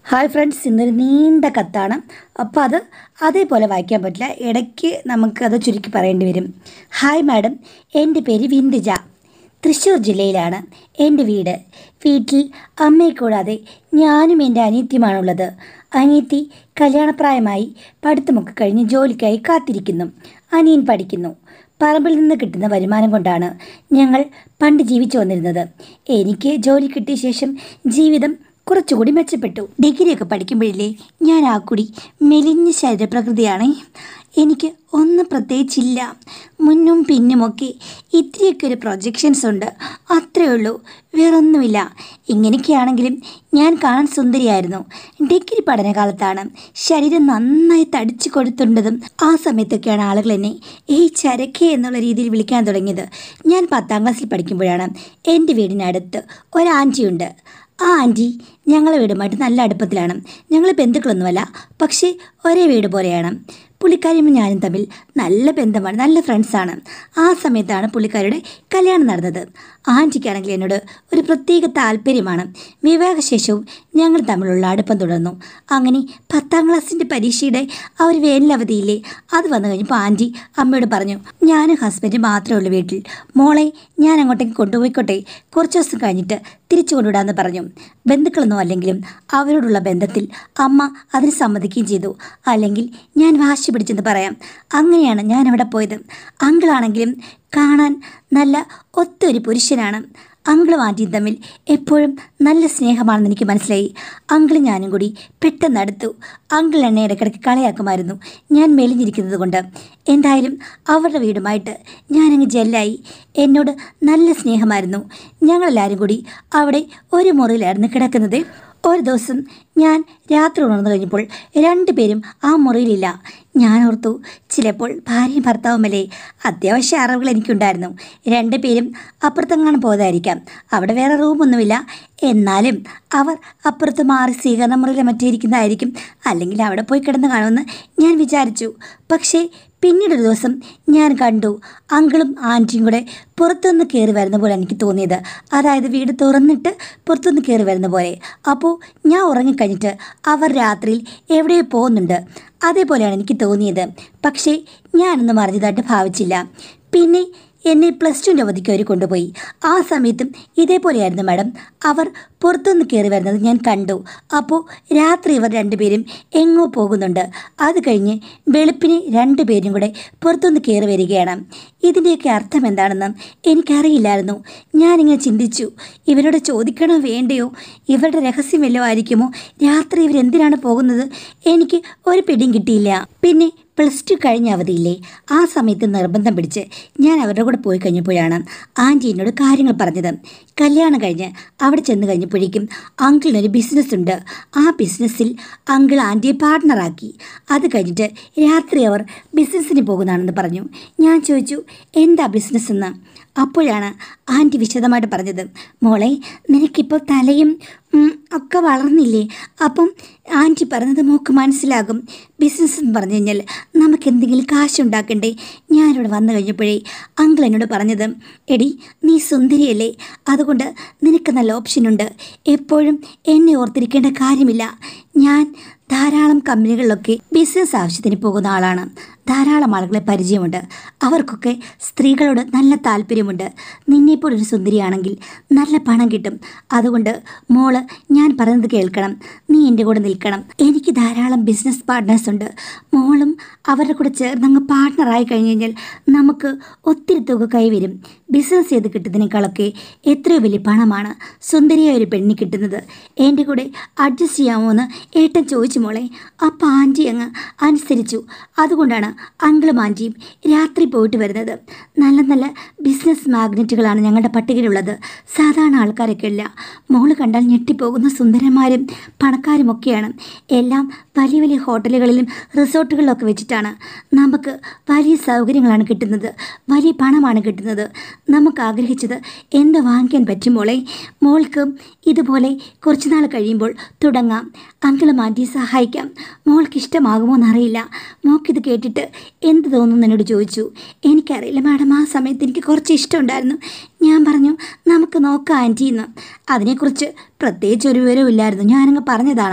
hi friends ഇന്നൊരു നീണ്ട കത്താണ് അപ്പോൾ അത് അതേപോലെ വായിക്കാൻ പറ്റില്ല ഇടയ്ക്ക് നമുക്ക് അത് ചുരുക്കി പറയേണ്ടി വരും ഹായ് മാഡം എൻ്റെ പേര് വിന്ദിജ തൃശ്ശൂർ ജില്ലയിലാണ് എൻ്റെ വീട് വീട്ടിൽ അമ്മയെ കൂടാതെ ഞാനും എൻ്റെ അനിയത്തിയുമാണുള്ളത് അനിയത്തി കല്യാണപ്രായമായി പഠിത്തമൊക്കെ കഴിഞ്ഞ് ജോലിക്കായി കാത്തിരിക്കുന്നു അനിയൻ പഠിക്കുന്നു പറമ്പിൽ നിന്ന് കിട്ടുന്ന വരുമാനം കൊണ്ടാണ് ഞങ്ങൾ പണ്ട് ജീവിച്ചു വന്നിരുന്നത് എനിക്ക് ജോലി കിട്ടിയ ശേഷം ജീവിതം കുറച്ചുകൂടി മെച്ചപ്പെട്ടു ഡിഗ്രിയൊക്കെ പഠിക്കുമ്പോഴില്ലേ ഞാൻ ആ കൂടി മെലിഞ്ഞ ശരീരപ്രകൃതിയാണ് എനിക്ക് ഒന്നും പ്രത്യേകിച്ചില്ല മുന്നും പിന്നുമൊക്കെ ഇത്തിരിയൊക്കെ ഒരു പ്രൊജക്ഷൻസ് ഉണ്ട് അത്രയേ ഉള്ളൂ വേറൊന്നുമില്ല ഇങ്ങനെയൊക്കെയാണെങ്കിലും ഞാൻ കാണാൻ സുന്ദരിയായിരുന്നു ഡിഗ്രി പഠനകാലത്താണ് ശരീരം നന്നായി തടിച്ചു കൊടുത്തുണ്ടതും ആ സമയത്തൊക്കെയാണ് ആളുകൾ എന്നെ ഏയ് ചരക്കെ എന്നുള്ള രീതിയിൽ വിളിക്കാൻ തുടങ്ങിയത് ഞാൻ പത്താം ക്ലാസ്സിൽ പഠിക്കുമ്പോഴാണ് എൻ്റെ വീടിനടുത്ത് ഒരു ആൻറ്റിയുണ്ട് ആ ആൻറ്റി ഞങ്ങളെ വീടുമായിട്ട് നല്ല അടുപ്പത്തിലാണ് ഞങ്ങൾ ബന്ധുക്കളൊന്നുമല്ല പക്ഷേ ഒരേ വീട് പോലെയാണ് പുള്ളിക്കാരിയും ഞാനും തമ്മിൽ നല്ല ബന്ധമാണ് നല്ല ഫ്രണ്ട്സാണ് ആ സമയത്താണ് പുള്ളിക്കാരിയുടെ കല്യാണം നടന്നത് ആൻറ്റിക്കാണെങ്കിൽ എന്നോട് ഒരു പ്രത്യേക താല്പര്യമാണ് വിവാഹശേഷവും ഞങ്ങൾ തമ്മിലുള്ള അടുപ്പം തുടർന്നു അങ്ങനെ പത്താം ക്ലാസ്സിൻ്റെ പരീക്ഷയുടെ ആ ഒരു വേനലവധിയില്ലേ അത് വന്നു കഴിഞ്ഞപ്പോൾ ആൻറ്റി അമ്മയോട് പറഞ്ഞു ഞാനും ഹസ്ബൻഡ് മാത്രമേ ഉള്ളൂ വീട്ടിൽ മോളെ ഞാൻ അങ്ങോട്ടേക്ക് കൊണ്ടുപോയിക്കോട്ടെ കുറച്ച് ദിവസം കഴിഞ്ഞിട്ട് തിരിച്ചു കൊണ്ടുവിടാമെന്ന് പറഞ്ഞു ബന്ധുക്കളൊന്നും അല്ലെങ്കിലും അവരോടുള്ള ബന്ധത്തിൽ അമ്മ അതിന് സമ്മതിക്കുകയും ചെയ്തു അല്ലെങ്കിൽ ഞാൻ വാശി പിടിച്ചെന്ന് പറയാം അങ്ങനെയാണ് ഞാൻ അവിടെ പോയത് അങ്കിളാണെങ്കിലും കാണാൻ നല്ല ഒത്തൊരു പുരുഷനാണ് അങ്കിളും ആൻറ്റിയും തമ്മിൽ എപ്പോഴും നല്ല സ്നേഹമാണെന്ന് എനിക്ക് മനസ്സിലായി അങ്കിളും ഞാനും കൂടി പെട്ടെന്ന് അടുത്തു അങ്കിൾ എന്നെ ഇടയ്ക്കിടയ്ക്ക് കളിയാക്കുമായിരുന്നു ഞാൻ മെലിഞ്ഞിരിക്കുന്നത് കൊണ്ട് എന്തായാലും അവരുടെ വീടുമായിട്ട് ഞാനങ്ങ് ജെല്ലായി എന്നോട് നല്ല സ്നേഹമായിരുന്നു ഞങ്ങളെല്ലാവരും കൂടി അവിടെ ഒരു മുറിയിലായിരുന്നു കിടക്കുന്നത് ഒരു ദിവസം ഞാൻ രാത്രി ഉണർന്നു കഴിഞ്ഞപ്പോൾ രണ്ടുപേരും ആ മുറിയിലില്ല ഞാൻ ഓർത്തു ചിലപ്പോൾ ഭാര്യയും ഭർത്താവുമല്ലേ അത്യാവശ്യ അറിവുകൾ എനിക്കുണ്ടായിരുന്നു രണ്ടുപേരും അപ്പുറത്തെങ്ങാണ് പോയതായിരിക്കാം അവിടെ വേറെ റൂമൊന്നുമില്ല എന്നാലും അവർ അപ്പുറത്ത് മാറി സ്വീകരണ മുറിയിൽ മറ്റേ ഇരിക്കുന്നതായിരിക്കും അല്ലെങ്കിൽ അവിടെ പോയി കിടന്ന് കാണുമെന്ന് ഞാൻ വിചാരിച്ചു പക്ഷേ പിന്നീടൊരു ദിവസം ഞാൻ കണ്ടു അങ്കിളും ആൻറ്റിയും കൂടെ പുറത്തുനിന്ന് കയറി വരുന്ന പോലെ എനിക്ക് തോന്നിയത് അതായത് വീട് തുറന്നിട്ട് പുറത്തുനിന്ന് കയറി വരുന്ന പോലെ അപ്പോൾ ഞാൻ ഉറങ്ങിക്കഴിഞ്ഞിട്ട് അവർ രാത്രിയിൽ എവിടെയോ പോകുന്നുണ്ട് അതേപോലെയാണ് എനിക്ക് തോന്നിയത് പക്ഷേ ഞാനൊന്നും അറിഞ്ഞതായിട്ട് ഭാവിച്ചില്ല പിന്നെ എന്നെ പ്ലസ് ടുവിൻ്റെ അവധിക്ക് അവർ കൊണ്ടുപോയി ആ സമയത്തും ഇതേപോലെയായിരുന്നു മാഡം അവർ പുറത്തുനിന്ന് കയറി വരുന്നത് ഞാൻ കണ്ടു അപ്പോൾ രാത്രി ഇവർ രണ്ടുപേരും എങ്ങോ പോകുന്നുണ്ട് അത് കഴിഞ്ഞ് വെളുപ്പിന് രണ്ടുപേരും കൂടെ പുറത്തുനിന്ന് കയറി വരികയാണ് ഇതിൻ്റെയൊക്കെ അർത്ഥം എന്താണെന്ന് എനിക്കറിയില്ലായിരുന്നു ഞാനിങ്ങനെ ചിന്തിച്ചു ഇവരോട് ചോദിക്കണോ വേണ്ടയോ ഇവരുടെ രഹസ്യം വല്ലതും ആയിരിക്കുമോ രാത്രി ഇവരെന്തിനാണ് പോകുന്നത് എനിക്ക് ഒരു പിടിയും കിട്ടിയില്ല പിന്നെ പ്ലസ് ടു കഴിഞ്ഞ അവധിയില്ലേ ആ സമയത്ത് നിർബന്ധം പിടിച്ച് ഞാൻ അവരുടെ കൂടെ പോയി കഴിഞ്ഞപ്പോഴാണ് ആൻറ്റി എന്നോട് കാര്യങ്ങൾ പറഞ്ഞത് കല്യാണം കഴിഞ്ഞ് അവിടെ ചെന്ന് കഴിഞ്ഞപ്പോഴേക്കും അങ്കിളിനൊരു ബിസിനസ് ഉണ്ട് ആ ബിസിനസ്സിൽ അങ്കിൾ ആൻറ്റിയെ പാർട്ട്ണറാക്കി അത് കഴിഞ്ഞിട്ട് രാത്രി അവർ ബിസിനസ്സിന് പോകുന്നതാണെന്ന് പറഞ്ഞു ഞാൻ ചോദിച്ചു എന്താ ബിസിനസ് എന്ന് അപ്പോഴാണ് ആൻറ്റി വിശദമായിട്ട് പറഞ്ഞത് മോളെ നിനക്കിപ്പോൾ തലയും ഉം, ഒക്കെ വളർന്നില്ലേ അപ്പം ആൻറ്റി പറഞ്ഞത് മോക്ക് മനസ്സിലാകും ബിസിനസ് എന്ന് പറഞ്ഞു കഴിഞ്ഞാൽ നമുക്ക് എന്തെങ്കിലും കാശുണ്ടാക്കണ്ടേ ഞാനിവിടെ വന്നു കഴിഞ്ഞപ്പോഴേ അങ്കിൾ എന്നോട് പറഞ്ഞത് എടി നീ സുന്ദരിയല്ലേ അതുകൊണ്ട് നിനക്ക് നല്ല ഓപ്ഷനുണ്ട് എപ്പോഴും എന്നെ ഓർത്തിരിക്കേണ്ട കാര്യമില്ല ഞാൻ ധാരാളം കമ്പനികളിലൊക്കെ ബിസിനസ് ആവശ്യത്തിന് പോകുന്ന ആളാണ് ധാരാളം ആളുകളെ പരിചയമുണ്ട് അവർക്കൊക്കെ സ്ത്രീകളോട് നല്ല താല്പര്യമുണ്ട് നിന്നെപ്പോൾ ഒരു സുന്ദരിയാണെങ്കിൽ നല്ല പണം കിട്ടും അതുകൊണ്ട് മോള് ഞാൻ പറയുന്നത് കേൾക്കണം നീ എൻ്റെ കൂടെ നിൽക്കണം എനിക്ക് ധാരാളം ബിസിനസ് പാർട്ട്നേഴ്സ് ഉണ്ട് മോളും അവരുടെ കൂടെ ചേർന്നങ്ങ് പാർട്ട്ണറായി കഴിഞ്ഞ് കഴിഞ്ഞാൽ നമുക്ക് ഒത്തിരി തുക കൈവരും ബിസിനസ് ചെയ്ത് കിട്ടുന്നതിനേക്കാളൊക്കെ എത്രയോ വലിയ പണമാണ് സുന്ദരിയായ ഒരു പെണ്ണി കിട്ടുന്നത് എൻ്റെ കൂടെ അഡ്ജസ്റ്റ് ചെയ്യാമോ എന്ന് ഏട്ടൻ ചോദിച്ചു മോളെ അപ്പം ആൻറ്റി അങ്ങ് അനുസരിച്ചു അതുകൊണ്ടാണ് അങ്കിളും ആൻറ്റിയും രാത്രി പോയിട്ട് വരുന്നത് നല്ല നല്ല ബിസിനസ് മാഗ്നറ്റുകളാണ് ഞങ്ങളുടെ പട്ടികയിലുള്ളത് സാധാരണ ആൾക്കാരൊക്കെ ഇല്ല മോള് കണ്ടാൽ ഞെട്ടിപ്പോകുന്ന സുന്ദരന്മാരും പണക്കാരുമൊക്കെയാണ് എല്ലാം വലിയ വലിയ ഹോട്ടലുകളിലും റിസോർട്ടുകളിലൊക്കെ വെച്ചിട്ടാണ് നമുക്ക് വലിയ സൗകര്യങ്ങളാണ് കിട്ടുന്നത് വലിയ പണമാണ് കിട്ടുന്നത് നമുക്ക് ആഗ്രഹിച്ചത് എന്ത് വാങ്ങിക്കാൻ പറ്റും മോളെ മോൾക്ക് ഇതുപോലെ കുറച്ച് നാൾ കഴിയുമ്പോൾ തുടങ്ങാം അങ്കിള് മാറ്റി സഹായിക്കാം മോൾക്ക് ഇഷ്ടമാകുമോ എന്നറിയില്ല മോക്കിത് കേട്ടിട്ട് എന്ത് തോന്നുന്നു എന്നോട് ചോദിച്ചു എനിക്കറിയില്ല മാഡം ആ സമയത്ത് എനിക്ക് കുറച്ച് ഇഷ്ടമുണ്ടായിരുന്നു ഞാൻ പറഞ്ഞു നമുക്ക് നോക്കാം ആൻറ്റി എന്ന് അതിനെക്കുറിച്ച് പ്രത്യേകിച്ച് ഒരു വിവരവും ഇല്ലായിരുന്നു ഞാനങ്ങ് പറഞ്ഞതാണ് കാര്യം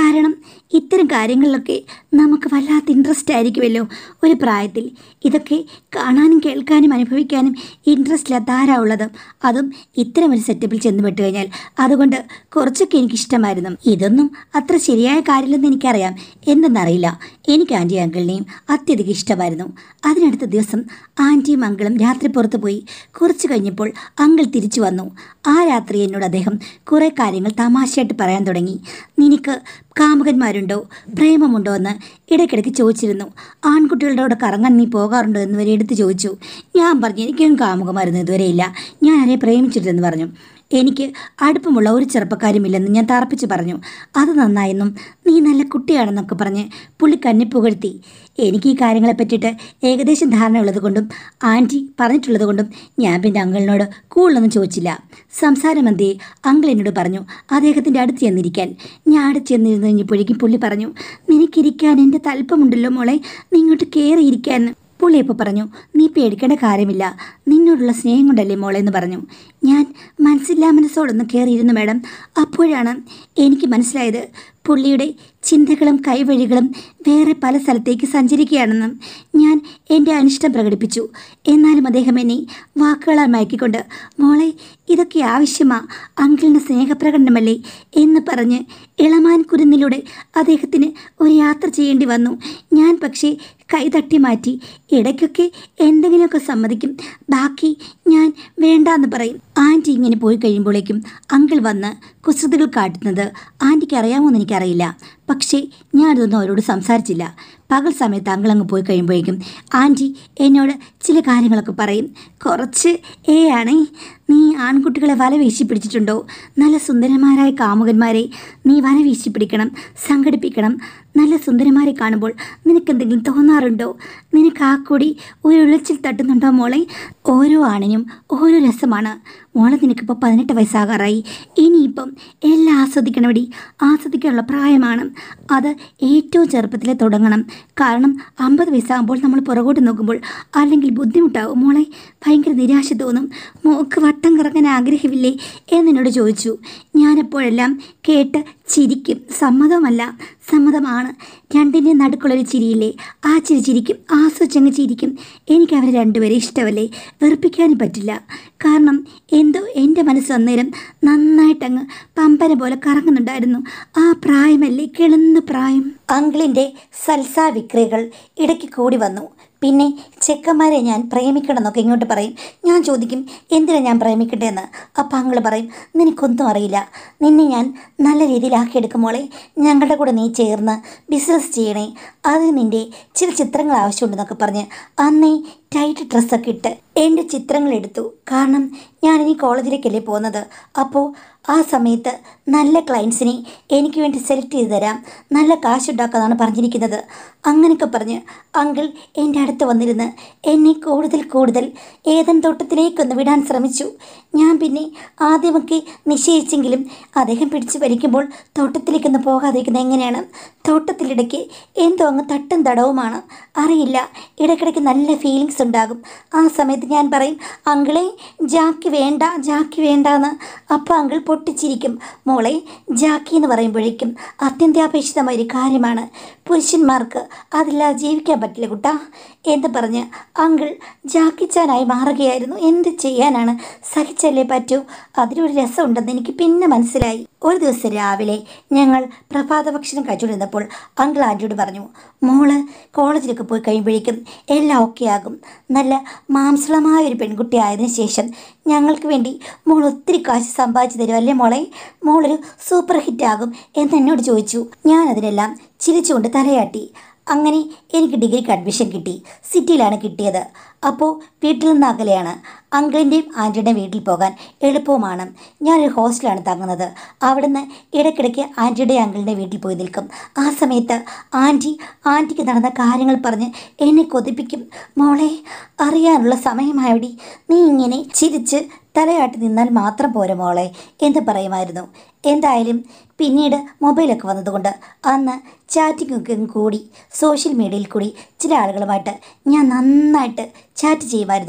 കാരണം ഇത്തരം കാര്യങ്ങളിലൊക്കെ നമുക്ക് വല്ലാത്ത ഇൻട്രസ്റ്റ് ആയിരിക്കുമല്ലോ ഒരു പ്രായത്തിൽ ഇതൊക്കെ കാണാനും കേൾക്കാനും അനുഭവിക്കാനും ഇൻട്രസ്റ്റ് ഇല്ലാത്ത ആരാ ഉള്ളത് അതും ഇത്തരം ഒരു സെറ്റപ്പിൽ ചെന്ന് പെട്ട് കഴിഞ്ഞാൽ അതുകൊണ്ട് കുറച്ചൊക്കെ എനിക്കിഷ്ടമായിരുന്നു ഇതൊന്നും അത്ര ശരിയായ കാര്യമില്ലെന്ന് എനിക്കറിയാം എന്തെന്നറിയില്ല എനിക്ക് ആൻറ്റി അങ്കിളിനെയും അത്യധികം ഇഷ്ടമായിരുന്നു അതിനടുത്ത ദിവസം ആൻറ്റിയും അങ്കിളും രാത്രി പുറത്തു പോയി കുറച്ച് കഴിഞ്ഞപ്പോൾ അങ്കിൾ തിരിച്ചു വന്നു ആ രാത്രി എന്നോട് അദ്ദേഹം കുറേ കാര്യങ്ങൾ തമാശയായിട്ട് പറയാൻ തുടങ്ങി നിനക്ക് കാമുകന്മാരുണ്ടോ പ്രേമമുണ്ടോ എന്ന് ഇടയ്ക്കിടയ്ക്ക് ചോദിച്ചിരുന്നു ആൺകുട്ടികളുടെ കൂടെ കറങ്ങാൻ നീ പോകാറുണ്ടോ എന്ന് വരെ എടുത്ത് ചോദിച്ചു ഞാൻ പറഞ്ഞു എനിക്കും കാമുകമായിരുന്നു ഇതുവരെയില്ല ഞാൻ ആരെ പ്രേമിച്ചിട്ടില്ലെന്ന് പറഞ്ഞു എനിക്ക് അടുപ്പമുള്ള ഒരു ചെറുപ്പക്കാരുമില്ലെന്ന് ഞാൻ തറപ്പിച്ച് പറഞ്ഞു അത് നന്നായെന്നും നീ നല്ല കുട്ടിയാണെന്നൊക്കെ പറഞ്ഞ് പുള്ളി കന്നി പുകഴ്ത്തി എനിക്ക് ഈ കാര്യങ്ങളെ പറ്റിയിട്ട് ഏകദേശം ധാരണയുള്ളത് കൊണ്ടും ആൻറ്റി പറഞ്ഞിട്ടുള്ളത് കൊണ്ടും ഞാൻ പിന്നെ അങ്കിളിനോട് കൂടുതലൊന്നും ചോദിച്ചില്ല സംസാരമന്തി അങ്കിൾ എന്നോട് പറഞ്ഞു അദ്ദേഹത്തിൻ്റെ അടുത്ത് ചെന്നിരിക്കാൻ ഞാൻ അടുത്ത് ചെന്നിരുന്ന് കഴിഞ്ഞപ്പോഴേക്കും പുള്ളി പറഞ്ഞു നിനക്കിരിക്കാൻ എൻ്റെ തല്പമുണ്ടല്ലോ മോളെ നീ ഇങ്ങോട്ട് കയറിയിരിക്കാൻ പുള്ളി ഇപ്പോൾ പറഞ്ഞു നീ പേടിക്കേണ്ട കാര്യമില്ല നിന്നോടുള്ള സ്നേഹം കൊണ്ടല്ലേ മോളെ എന്ന് പറഞ്ഞു ഞാൻ മനസ്സില്ലാ മനസ്സോടൊന്ന് കയറിയിരുന്നു മാഡം അപ്പോഴാണ് എനിക്ക് മനസ്സിലായത് പുള്ളിയുടെ ചിന്തകളും കൈവഴികളും വേറെ പല സ്ഥലത്തേക്ക് സഞ്ചരിക്കുകയാണെന്നും ഞാൻ എൻ്റെ അനിഷ്ടം പ്രകടിപ്പിച്ചു എന്നാലും അദ്ദേഹം എന്നെ വാക്കുകളാൽ മയക്കിക്കൊണ്ട് മോളെ ഇതൊക്കെ ആവശ്യമാ അങ്കിളിൻ്റെ സ്നേഹപ്രകടനമല്ലേ എന്ന് പറഞ്ഞ് ഇളമാൻ കുരുന്നിലൂടെ അദ്ദേഹത്തിന് ഒരു യാത്ര ചെയ്യേണ്ടി വന്നു ഞാൻ പക്ഷേ കൈ തട്ടി മാറ്റി ഇടയ്ക്കൊക്കെ എന്തെങ്കിലുമൊക്കെ സമ്മതിക്കും ബാക്കി ഞാൻ വേണ്ടാന്ന് പറയും ആൻറ്റി ഇങ്ങനെ പോയി കഴിയുമ്പോഴേക്കും അങ്കിൾ വന്ന് കുസൃതികൾ കാട്ടുന്നത് ആൻറ്റിക്ക് അറിയാമോ എന്ന് എനിക്കറിയില്ല പക്ഷേ ഞാനിതൊന്നും അവരോട് സംസാരിച്ചില്ല പകൽ സമയത്ത് അങ്കിൾ അങ്ങ് പോയി കഴിയുമ്പോഴേക്കും ആൻറ്റി എന്നോട് ചില കാര്യങ്ങളൊക്കെ പറയും കുറച്ച് ഏ ആണേ നീ ആൺകുട്ടികളെ വല വീശി പിടിച്ചിട്ടുണ്ടോ നല്ല സുന്ദരന്മാരായ കാമുകന്മാരെ നീ വല വീശി പിടിക്കണം സംഘടിപ്പിക്കണം നല്ല സുന്ദരന്മാരെ കാണുമ്പോൾ നിനക്കെന്തെങ്കിലും തോന്നാറുണ്ടോ നിനക്ക് ആ കൂടി ഒരു ഉളച്ചിൽ തട്ടുന്നുണ്ടോ മോളെ ഓരോ ആണിനും ഓരോ രസമാണ് മോളെ നിനക്കിപ്പോൾ പതിനെട്ട് വയസ്സാകാറായി ഇനിയിപ്പം എല്ലാം ആസ്വദിക്കണമടി ആസ്വദിക്കാനുള്ള പ്രായമാണ് അത് ഏറ്റവും ചെറുപ്പത്തിൽ തുടങ്ങണം കാരണം അമ്പത് വയസ്സാകുമ്പോൾ നമ്മൾ പുറകോട്ട് നോക്കുമ്പോൾ അല്ലെങ്കിൽ ബുദ്ധിമുട്ടാവും മോളെ ഭയങ്കര നിരാശ തോന്നും മോക്ക് വട്ടം കറങ്ങാൻ ആഗ്രഹമില്ലേ എന്നോട് ചോദിച്ചു ഞാനെപ്പോഴെല്ലാം കേട്ട് ചിരിക്കും സമ്മതമല്ല സമ്മതമാണ് രണ്ടിൻ്റെ നടുക്കുള്ളൊരു ചിരിയില്ലേ ആ ചിരി ചിരിക്കും ആസ്വദിച്ചങ്ങ് ചിരിക്കും എനിക്ക് അവരെ രണ്ടുപേരെ ഇഷ്ടമല്ലേ വെറുപ്പിക്കാനും പറ്റില്ല കാരണം എന്തോ എൻ്റെ മനസ്സ് അന്നേരം നന്നായിട്ടങ്ങ് പമ്പര പോലെ കറങ്ങുന്നുണ്ടായിരുന്നു ആ പ്രായമല്ലേ കിളന്ന പ്രായം അങ്കിളിൻ്റെ സൽസ വിക്രികൾ ഇടയ്ക്ക് കൂടി വന്നു പിന്നെ ചെക്കന്മാരെ ഞാൻ പ്രേമിക്കണമെന്നൊക്കെ ഇങ്ങോട്ട് പറയും ഞാൻ ചോദിക്കും എന്തിനാ ഞാൻ പ്രേമിക്കട്ടെ എന്ന് അപ്പം അങ്ങൾ പറയും നിനക്കൊന്നും അറിയില്ല നിന്നെ ഞാൻ നല്ല രീതിയിലാക്കിയെടുക്കും മോളെ ഞങ്ങളുടെ കൂടെ നീ ചേർന്ന് ബിസിനസ് ചെയ്യണേ അതിന് നിൻ്റെ ചില ചിത്രങ്ങൾ ആവശ്യമുണ്ടെന്നൊക്കെ പറഞ്ഞ് അന്നേ ടൈറ്റ് ഡ്രസ്സൊക്കെ ഇട്ട് എൻ്റെ ചിത്രങ്ങൾ എടുത്തു കാരണം ഞാൻ ഇനി കോളേജിലേക്കല്ലേ പോകുന്നത് അപ്പോൾ ആ സമയത്ത് നല്ല ക്ലയൻസിനെ എനിക്ക് വേണ്ടി സെലക്ട് ചെയ്ത് തരാം നല്ല കാശുണ്ടാക്കാന്നാണ് പറഞ്ഞിരിക്കുന്നത് അങ്ങനെയൊക്കെ പറഞ്ഞ് അങ്കിൾ എൻ്റെ അടുത്ത് വന്നിരുന്ന് എന്നെ കൂടുതൽ കൂടുതൽ ഏതൻ തോട്ടത്തിലേക്കൊന്ന് വിടാൻ ശ്രമിച്ചു ഞാൻ പിന്നെ ആദ്യമൊക്കെ നിശ്ചയിച്ചെങ്കിലും അദ്ദേഹം പിടിച്ചു വലിക്കുമ്പോൾ തോട്ടത്തിലേക്കൊന്ന് പോകാതിരിക്കുന്നത് എങ്ങനെയാണ് തോട്ടത്തിലിടയ്ക്ക് എന്തോ അങ്ങ് തട്ടും തടവുമാണ് അറിയില്ല ഇടയ്ക്കിടയ്ക്ക് നല്ല ഫീലിങ്സ് ഉണ്ടാകും ആ സമയത്ത് ഞാൻ പറയും അങ്കിളെ ജാക്കി വേണ്ട ജാക്കി വേണ്ടാന്ന് അപ്പോൾ അങ്കിൾ പൊട്ടിച്ചിരിക്കും മോളെ ജാക്കി എന്ന് പറയുമ്പോഴേക്കും അത്യന്താപേക്ഷിതമായ ഒരു കാര്യമാണ് പുരുഷന്മാർക്ക് അതില്ലാതെ ജീവിക്കാൻ പറ്റില്ല കുട്ടാ എന്ന് പറഞ്ഞ് അങ്കിൾ ജാക്കിച്ചാനായി മാറുകയായിരുന്നു എന്ത് ചെയ്യാനാണ് സഹിച്ചല്ലേ പറ്റൂ അതിലൊരു രസമുണ്ടെന്ന് എനിക്ക് പിന്നെ മനസ്സിലായി ഒരു ദിവസം രാവിലെ ഞങ്ങൾ പ്രഭാത ഭക്ഷണം കഴിച്ചുകൊണ്ടിരുന്നപ്പോൾ അങ്കിൾ ആൻറ്റിയോട് പറഞ്ഞു മോള് കോളേജിലൊക്കെ പോയി കഴിയുമ്പോഴേക്കും എല്ലാം ഓക്കെ ആകും നല്ല മാംസളമായ ഒരു പെൺകുട്ടി ആയതിനു ശേഷം ഞങ്ങൾക്ക് വേണ്ടി മോൾ ഒത്തിരി കാശ് സമ്പാദിച്ചു തരും അല്ലേ മോളെ മോളൊരു സൂപ്പർ ഹിറ്റ് ആകും എന്ന് എന്നോട് ചോദിച്ചു ഞാൻ അതിനെല്ലാം ചിരിച്ചുകൊണ്ട് തലയാട്ടി അങ്ങനെ എനിക്ക് ഡിഗ്രിക്ക് അഡ്മിഷൻ കിട്ടി സിറ്റിയിലാണ് കിട്ടിയത് അപ്പോൾ വീട്ടിൽ നിന്ന് അകലെയാണ് അങ്കിളിൻ്റെയും ആൻറ്റിയുടെയും വീട്ടിൽ പോകാൻ എളുപ്പവുമാണ് ഞാനൊരു ഹോസ്റ്റലാണ് തങ്ങുന്നത് അവിടുന്ന് ഇടയ്ക്കിടയ്ക്ക് ആൻറ്റിയുടെ അങ്കിളിൻ്റെ വീട്ടിൽ പോയി നിൽക്കും ആ സമയത്ത് ആൻറ്റി ആൻറ്റിക്ക് നടന്ന കാര്യങ്ങൾ പറഞ്ഞ് എന്നെ കൊതിപ്പിക്കും മോളെ അറിയാനുള്ള സമയമായടി നീ ഇങ്ങനെ ചിരിച്ച് തലയാട്ടി നിന്നാൽ മാത്രം പോരെ മോളെ എന്ന് പറയുമായിരുന്നു എന്തായാലും പിന്നീട് മൊബൈലൊക്കെ വന്നതുകൊണ്ട് അന്ന് ചാറ്റിങ്ങൊക്കെ കൂടി സോഷ്യൽ മീഡിയയിൽ കൂടി ചില ആളുകളുമായിട്ട് ഞാൻ നന്നായിട്ട് ചാറ്റ് ചെയ്യുമായിരുന്നു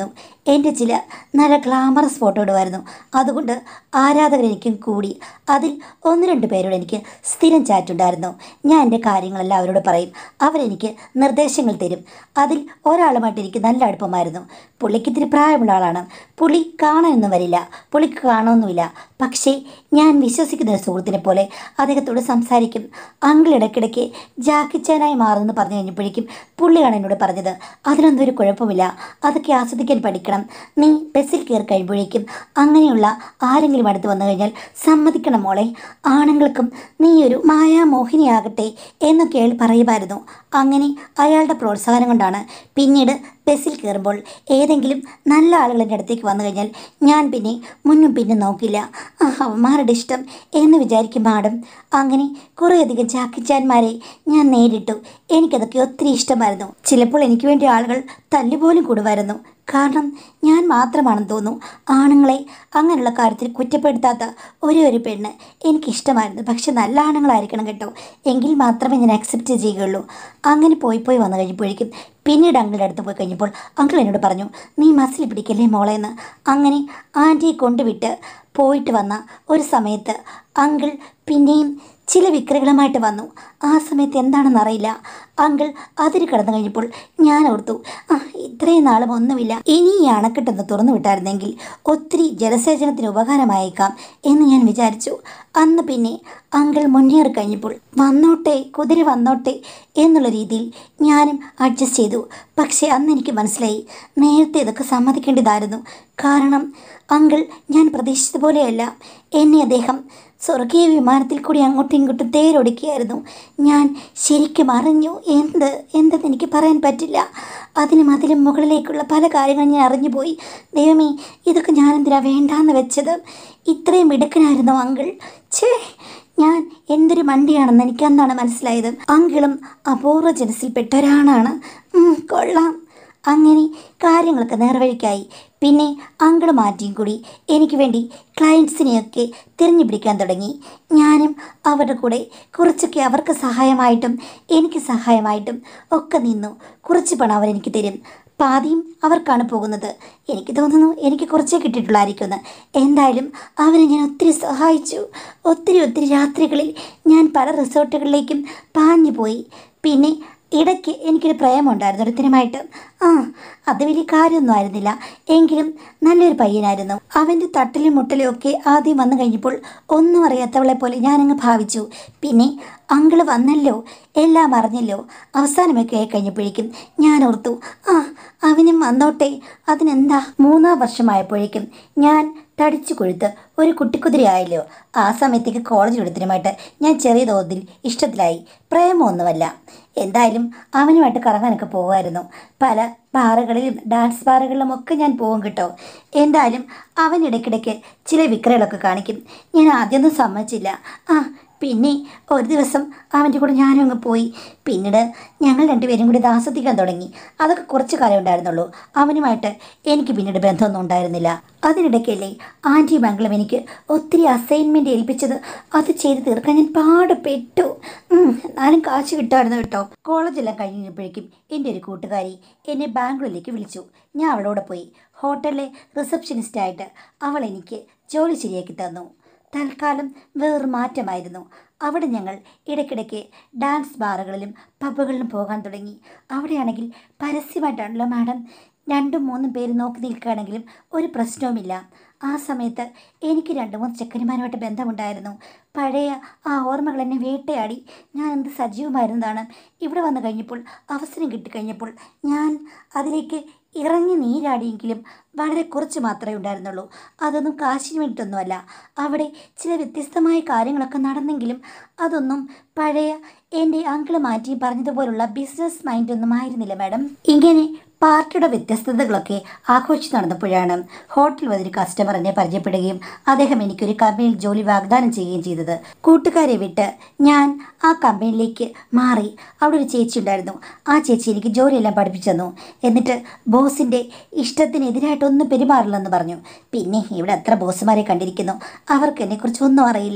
എൻ്റെ ചില നല്ല ഗ്ലാമറസ് ഫോട്ടോ ഇടുമായിരുന്നു അതുകൊണ്ട് ആരാധകർ എനിക്കും കൂടി അതിൽ ഒന്ന് രണ്ട് പേരോട് എനിക്ക് സ്ഥിരം ചാറ്റുണ്ടായിരുന്നു ഞാൻ എൻ്റെ കാര്യങ്ങളെല്ലാം അവരോട് പറയും അവരെനിക്ക് നിർദ്ദേശങ്ങൾ തരും അതിൽ ഒരാളുമായിട്ട് എനിക്ക് നല്ല അടുപ്പമായിരുന്നു പുള്ളിക്ക് ഇത്തിരി പ്രായമുള്ള ആളാണ് പുള്ളി കാണാനൊന്നും വരില്ല പുള്ളിക്ക് കാണുമൊന്നുമില്ല പക്ഷേ ഞാൻ വിശ്വസിക്കുന്ന ഒരു സുഹൃത്തിനെ പോലെ അദ്ദേഹത്തോട് സംസാരിക്കും അങ്കിൾ ഇടയ്ക്കിടയ്ക്ക് ജാക്കിച്ചാനായി മാറുമെന്ന് പറഞ്ഞു കഴിഞ്ഞപ്പോഴേക്കും പുള്ളിയാണ് എന്നോട് പറഞ്ഞത് അതിനൊന്നും ഒരു കുഴപ്പമില്ല അതൊക്കെ ആസ്വദിക്കാൻ പഠിക്കണം നീ ബസ്സിൽ കയറി കഴിയുമ്പോഴേക്കും അങ്ങനെയുള്ള ആരെങ്കിലും അടുത്ത് വന്നു കഴിഞ്ഞാൽ സമ്മതിക്കണം മോളെ ആണുങ്ങൾക്കും നീ ഒരു മായാമോഹിനിയാകട്ടെ എന്നൊക്കെ അയാൾ പറയുമായിരുന്നു അങ്ങനെ അയാളുടെ പ്രോത്സാഹനം കൊണ്ടാണ് പിന്നീട് ബസ്സിൽ കയറുമ്പോൾ ഏതെങ്കിലും നല്ല ആളുകൾ എൻ്റെ അടുത്തേക്ക് വന്നു കഴിഞ്ഞാൽ ഞാൻ പിന്നെ മുന്നും പിന്നും നോക്കില്ല ആ, അവന്മാരുടെ ഇഷ്ടം എന്ന് വിചാരിക്കും മാഡം അങ്ങനെ കുറേയധികം ചാക്കിച്ചാന്മാരെ ഞാൻ നേരിട്ടു എനിക്കതൊക്കെ ഒത്തിരി ഇഷ്ടമായിരുന്നു ചിലപ്പോൾ എനിക്ക് വേണ്ടി ആളുകൾ തല്ലുപോലും കൂടുമായിരുന്നു കാരണം ഞാൻ മാത്രമാണെന്ന് തോന്നുന്നു ആണുങ്ങളെ അങ്ങനെയുള്ള കാര്യത്തിൽ കുറ്റപ്പെടുത്താത്ത ഒരേ ഒരു പെണ്ണ് എനിക്കിഷ്ടമായിരുന്നു പക്ഷെ നല്ല ആണുങ്ങളായിരിക്കണം കേട്ടോ എങ്കിൽ മാത്രമേ ഞാൻ അക്സെപ്റ്റ് ചെയ്യുകയുള്ളൂ അങ്ങനെ പോയി പോയി വന്നു കഴിഞ്ഞപ്പോഴേക്കും പിന്നീട് അങ്കിളുടെ അടുത്ത് പോയി കഴിഞ്ഞപ്പോൾ അങ്കിൾ എന്നോട് പറഞ്ഞു നീ മസിൽ പിടിക്കല്ലേ മോളെ എന്ന് അങ്ങനെ ആൻറ്റിയെ കൊണ്ടുവിട്ട് പോയിട്ട് വന്ന ഒരു സമയത്ത് അങ്കിൾ പിന്നെയും ചില വിക്രകളുമായിട്ട് വന്നു ആ സമയത്ത് എന്താണെന്ന് അറിയില്ല അങ്കിൾ അതിര് കടന്നു കഴിഞ്ഞപ്പോൾ ഞാൻ ഓർത്തു ആ ഇത്രയും നാളും ഒന്നുമില്ല ഇനി ഈ അണക്കെട്ടൊന്ന് തുറന്നു വിട്ടായിരുന്നെങ്കിൽ ഒത്തിരി ജലസേചനത്തിന് ഉപകാരമായേക്കാം എന്ന് ഞാൻ വിചാരിച്ചു അന്ന് പിന്നെ അങ്കിൾ മുന്നേറി കഴിഞ്ഞപ്പോൾ വന്നോട്ടെ കുതിര വന്നോട്ടെ എന്നുള്ള രീതിയിൽ ഞാനും അഡ്ജസ്റ്റ് ചെയ്തു പക്ഷേ അന്ന് എനിക്ക് മനസ്സിലായി നേരത്തെ ഇതൊക്കെ സമ്മതിക്കേണ്ടതായിരുന്നു കാരണം അങ്കിൾ ഞാൻ പ്രതീക്ഷിച്ച പോലെയല്ല എന്നെ അദ്ദേഹം സ്വർഗീയ വിമാനത്തിൽ കൂടി അങ്ങോട്ടും ഇങ്ങോട്ടും തേരൊടുക്കുകയായിരുന്നു ഞാൻ ശരിക്കും അറിഞ്ഞു എന്ത് എന്തെന്ന് എനിക്ക് പറയാൻ പറ്റില്ല അതിനും അതിലും മുകളിലേക്കുള്ള പല കാര്യങ്ങളും ഞാൻ അറിഞ്ഞുപോയി ദൈവമേ ഇതൊക്കെ ഞാൻ എന്തിനാ വേണ്ടാന്ന് വെച്ചത് ഇത്രയും മിടുക്കനായിരുന്നു അങ്കിൾ ഛേ ഞാൻ എന്തൊരു മണ്ടിയാണെന്ന് എനിക്ക് അന്നാണ് മനസ്സിലായത് അങ്കിളും അപൂർവ ജനസിൽപ്പെട്ട ഒരാളാണ് ഉം, കൊള്ളാം അങ്ങനെ കാര്യങ്ങളൊക്കെ നേർവഴിക്കായി പിന്നെ അങ്കിള് മാറ്റിയും കൂടി എനിക്ക് വേണ്ടി ക്ലയൻസിനെയൊക്കെ തിരഞ്ഞു പിടിക്കാൻ തുടങ്ങി ഞാനും അവരുടെ കൂടെ കുറച്ചൊക്കെ അവർക്ക് സഹായമായിട്ടും എനിക്ക് സഹായമായിട്ടും ഒക്കെ നിന്നു കുറച്ച് പണം അവരെനിക്ക് തരും പാതിയും അവർക്കാണ് പോകുന്നത് എനിക്ക് തോന്നുന്നു എനിക്ക് കുറച്ചേ കിട്ടിയിട്ടുള്ളായിരിക്കുമെന്ന് എന്തായാലും അവരെ ഞാൻ ഒത്തിരി സഹായിച്ചു ഒത്തിരി ഒത്തിരി രാത്രികളിൽ ഞാൻ പല റിസോർട്ടുകളിലേക്കും പാഞ്ഞു പോയി പിന്നെ ഇടയ്ക്ക് എനിക്കൊരു പ്രേമമുണ്ടായിരുന്നു ഒരുത്തനുമായിട്ട് ആ അത് വലിയ കാര്യമൊന്നും ആയിരുന്നില്ല എങ്കിലും നല്ലൊരു പയ്യനായിരുന്നു അവൻ്റെ തട്ടിലും മുട്ടലും ഒക്കെ ആദ്യം വന്നു കഴിഞ്ഞപ്പോൾ ഒന്നും അറിയാത്തവളെ പോലെ ഞാനങ്ങ് ഭാവിച്ചു പിന്നെ അങ്കിള് വന്നല്ലോ എല്ലാം അറിഞ്ഞല്ലോ അവസാനമൊക്കെ ആയി കഴിഞ്ഞപ്പോഴേക്കും ഞാൻ ഓർത്തു ആ അവനും വന്നോട്ടെ അതിനെന്താ മൂന്നാം വർഷമായപ്പോഴേക്കും ഞാൻ തടിച്ചു കൊഴുത്ത് ഒരു കുട്ടിക്കുതിരയായല്ലോ ആ സമയത്തേക്ക് കോളേജ് എടുത്തിനുമായിട്ട് ഞാൻ ചെറിയ തോതിൽ ഇഷ്ടത്തിലായി പ്രേമമൊന്നുമല്ല എന്തായാലും അവനുമായിട്ട് കറങ്ങാനൊക്കെ പോകുമായിരുന്നു പല ബാറുകളിലും ഡാൻസ് ബാറുകളിലും ഒക്കെ ഞാൻ പോകും കേട്ടോ എന്തായാലും അവൻ ഇടയ്ക്കിടയ്ക്ക് ചില വിക്രകളൊക്കെ കാണിക്കും ഞാൻ ആദ്യമൊന്നും സമ്മതിച്ചില്ല ആ പിന്നെ ഒരു ദിവസം അവൻ്റെ കൂടെ ഞാനും അങ്ങ് പോയി പിന്നീട് ഞങ്ങൾ രണ്ടുപേരും കൂടി ഇത് ആസ്വദിക്കാൻ തുടങ്ങി അതൊക്കെ കുറച്ച് കാലം ഉണ്ടായിരുന്നുള്ളൂ അവനുമായിട്ട് എനിക്ക് പിന്നീട് ബന്ധമൊന്നും ഉണ്ടായിരുന്നില്ല അതിനിടയ്ക്കല്ലേ ആൻറ്റി മംഗളം എനിക്ക് ഒത്തിരി അസൈൻമെൻറ്റ് ഏൽപ്പിച്ചത് അത് ചെയ്ത് തീർക്കാൻ ഞാൻ പാടുപെട്ടു ഉം, എന്നാലും കാശ് കിട്ടുമായിരുന്നു കേട്ടോ കോളേജെല്ലാം കഴിഞ്ഞപ്പോഴേക്കും എൻ്റെ ഒരു കൂട്ടുകാരി എന്നെ ബാംഗ്ലൂരിലേക്ക് വിളിച്ചു ഞാൻ അവളോട് പോയി ഹോട്ടലിലെ റിസപ്ഷനിസ്റ്റായിട്ട് അവൾ എനിക്ക് ജോലി ശരിയാക്കി തന്നു തൽക്കാലം വേറൊരു മാറ്റമായിരുന്നു അവിടെ ഞങ്ങൾ ഇടയ്ക്കിടയ്ക്ക് ഡാൻസ് ബാറുകളിലും പബ്ബുകളിലും പോകാൻ തുടങ്ങി അവിടെയാണെങ്കിൽ പരസ്യമായിട്ടാണല്ലോ മാഡം രണ്ടും മൂന്നും പേര് നോക്കി നിൽക്കുകയാണെങ്കിലും ഒരു പ്രശ്നവുമില്ല ആ സമയത്ത് എനിക്ക് രണ്ട് മൂന്ന് ചെക്കന്മാരുമായിട്ട് ബന്ധമുണ്ടായിരുന്നു പഴയ ആ ഓർമ്മകൾ എന്നെ വേട്ടയാടി ഞാൻ എന്ത് സജീവമായിരുന്നതാണ് ഇവിടെ വന്നു കഴിഞ്ഞപ്പോൾ അവസരം കിട്ടിക്കഴിഞ്ഞപ്പോൾ ഞാൻ അതിലേക്ക് ഇറങ്ങി നീരാടിയെങ്കിലും വളരെ കുറച്ച് മാത്രമേ ഉണ്ടായിരുന്നുള്ളൂ അതൊന്നും കാശിന് വേണ്ടിയിട്ടൊന്നുമല്ല അവിടെ ചില വ്യത്യസ്തമായ കാര്യങ്ങളൊക്കെ നടന്നെങ്കിലും അതൊന്നും പഴയ എൻ്റെ അങ്കിള് മാറ്റി പറഞ്ഞതുപോലുള്ള ബിസിനസ് മൈൻഡൊന്നും ആയിരുന്നില്ല മാഡം ഇങ്ങനെ പാർട്ടിയുടെ വ്യത്യസ്തതകളൊക്കെ ആഘോഷിച്ച് നടന്നപ്പോഴാണ് ഹോട്ടലിൽ വന്നൊരു കസ്റ്റമർ എന്നെ പരിചയപ്പെടുകയും അദ്ദേഹം എനിക്കൊരു കമ്പനിയിൽ ജോലി വാഗ്ദാനം ചെയ്യുകയും ചെയ്തത് കൂട്ടുകാരെ വിട്ട് ഞാൻ ആ കമ്പനിയിലേക്ക് മാറി അവിടെ ഒരു ചേച്ചി ഉണ്ടായിരുന്നു ആ ചേച്ചി എനിക്ക് ജോലിയെല്ലാം പഠിപ്പിച്ചു തന്നു എന്നിട്ട് ബോസിൻ്റെ ഇഷ്ടത്തിനെതിരായിട്ടൊന്നും പെരുമാറില്ലെന്ന് പറഞ്ഞു പിന്നെ ഇവിടെ എത്ര ബോസുമാരെ കണ്ടിരിക്കുന്നു അവർക്ക് എന്നെക്കുറിച്ച് ഒന്നും അറിയില്ല